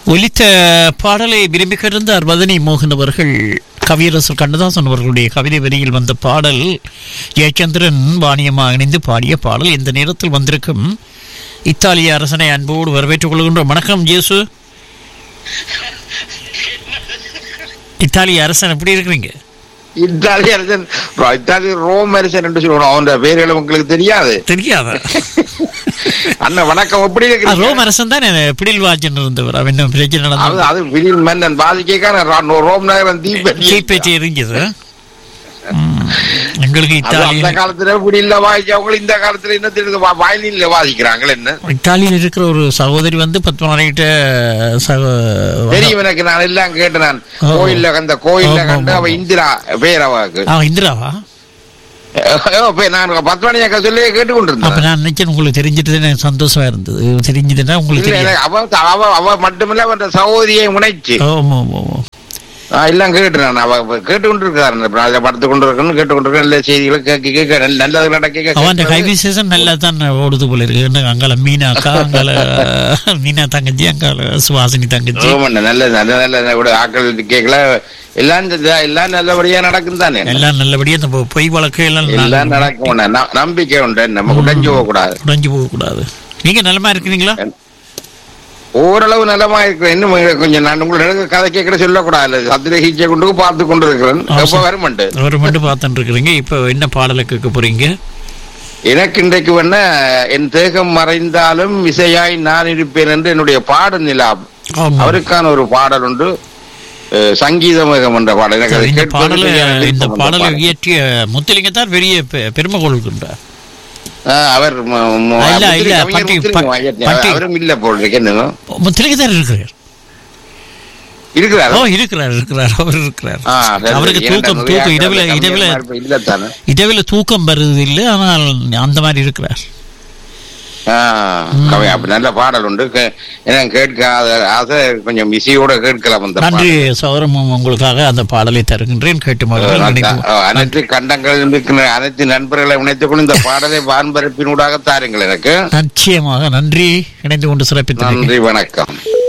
ஒலித்த பாடலை விரும்பி கிடந்தார் மதனி மோகன் அவர்கள் கவியரசர் கண்ணதாசன் அவர்களுடைய கவிதை வரியில் வந்த பாடல் ஜெயச்சந்திரன் வாணியமாக இணைந்து பாடிய பாடல் இந்த நேரத்தில் வந்திருக்கும் இத்தாலிய அரசனை அன்போடு வரவேற்றுக் கொள்கின்றோம் வணக்கம் ஜேசு இத்தாலிய அரசன் எப்படி இருக்கிறீங்க இத்தாலி அரசன் இத்தாலி ரோம் அரசன் என்று சொல்லுவோம் அவன் பேர்கள் உங்களுக்கு தெரியாது தெரியாதா அண்ணன் வணக்கம் எப்படி ஆ, இருக்கிறீங்க ரோம் அரசன் தான் பிடில் வாஜன் இருந்தவர் அவன் என்ன பிரச்சனை அது நடந்தது அது விழில் மன்னன் பாதிக்கான ரோம் நகரம் தீப்பெட்டி தீப்பெட்டி எரிஞ்சது ம். எங்களுக்கு அது அந்த இத்தாலியில் காலத்துல விடியில வாதிச்சவங்க இந்த காலத்துல என்ன தெரியுது வயலின்ல வாதிக்கிறாங்க என்ன இத்தாலியில் இருக்கிற ஒரு சகோதரி வந்து பத்மநாயிட்ட தெரியும் எனக்கு நான் எல்லாம் கேட்டேன் நான் ஆ. கோயில்ல அந்த கோயில்ல ஆமா, கண்டு ஆமா. அவ இந்திரா பேர் அவக்கு ஆ இந்திராவா நான் பத்து மணி அக்கா சொல்லி கேட்டு அப்ப கொண்டிருந்தேன் நான் நினைச்சேன் உங்களுக்கு தெரிஞ்சிட்டு எனக்கு சந்தோஷமா இருந்தது தெரிஞ்சதுன்னா உங்களுக்கு இல்ல, தெரியும் இல்ல, அவ அவ அவ மட்டுமில்ல அவன் சகோதரியை முனைச்சு ஆமா ஆமா ஆமா ஆ, எல்லாம் கேட்டு நான் அவ கேட்டு கொண்டிருக்காரு அதை படுத்து கொண்டு இருக்கணும் கேட்டு கொண்டு நல்ல செய்திகளை கேட்க கேட்க நல்ல- நல்லது நடக்க அவன் அந்த கைவிசேஷன் நல்லா தான் ஓடுது போல இருக்கு என்ன அங்கால மீனாக்கா அங்கால மீனா தங்கச்சி அங்கால சுவாசினி தங்கச்சி நல்ல நல்ல நல்ல ஒரு ஆக்கள் கேட்கல எல்லாம் இந்த- எல்லாம் நல்லபடியா நடக்கும் தானே எல்லாம் நல்லபடியா இந்த பொ- பொய் வழக்கு எல்லாம் எல்லாம் நடக்கும் ந- நம்பிக்கை உண்டு நம்ம உடைஞ்சு போக கூடாது உடைஞ்சு போக கூடாது நீங்க நலமா இருக்கிறீங்களா ஓரளவு நலமா இருக்கிறேன் இன்னும் கொஞ்சம் நான் உங்களுக்கு கதை கேட்கற சொல்லக்கூடாது சத்திர ஹீச்சை கொண்டு பார்த்து கொண்டு இருக்கிறேன் எப்ப வருமண்டு ஒரு மட்டும் பார்த்துட்டு இருக்கிறீங்க இப்போ என்ன பாடலை கேட்க போறீங்க எனக்கு இன்றைக்கு வேணா என் தேகம் மறைந்தாலும் இசையாய் நான் இருப்பேன் என்று என்னுடைய பாடு நிலா ஆமா அவருக்கான ஒரு பாடல் உண்டு அஹ், சங்கீதமேகம் என்ற பாடல் எனக்கு அதை இந்த கேட்பது பாடலை சரியான இந்த விருப்பம் அந்த பாடலை பாடல். இயற்றிய முத்துலிங்கத்தார் பெரிய பெ- பெருமை கொள்கின்றார் அஹ், அவர் ம- ம- இல்ல, முத்திரை இல்ல, கவிஞர் பட்டி- முத்திரை பட்டி- ஐயர். பட்டி- அவரும் இல்ல போல் இருக்கு என்ன முத்துலிங்கத்தார் இருக்கிறார் இருக்கிறார் ஓ இருக்கிறார் இருக்கிறார் அவர் இருக்கிறார் ஆ, சரி, அவருக்கு சரி. தூக்கம் ஏன்னா, தூக்கம் நிறைய இரவுல கவிஞர் இரவுல மாதிரி இல்லத்தானே இரவுல தூக்கம் வருது இல்லை ஆனால் அந்த மாதிரி இருக்கிறார் ஆஹ், கவி அப்ப நல்ல பாடல் உண்டு கே- எனக்கு கேட்க ஆசை- ஆசை கொஞ்சம் இசையோட கேட்கலாம் அந்த நன்றி பாடல். சௌரம் உங்களுக்காக அந்த பாடலை தருகின்றேன் கேட்டு மகிழ்கிறேன். அஹ், நினைவு- அஹ், அனைத்து கண்டங்களிலும் இருக்கிற அனைத்து நண்பர்களை இணைத்துக் கொண்டு இந்த பாடலை வான்பரப்பினூடாக தாருங்கள் எனக்கு நிச்சயமாக நன்றி இணைந்து கொண்டு சிறப்பித்தீர்கள் நன்றி வணக்கம்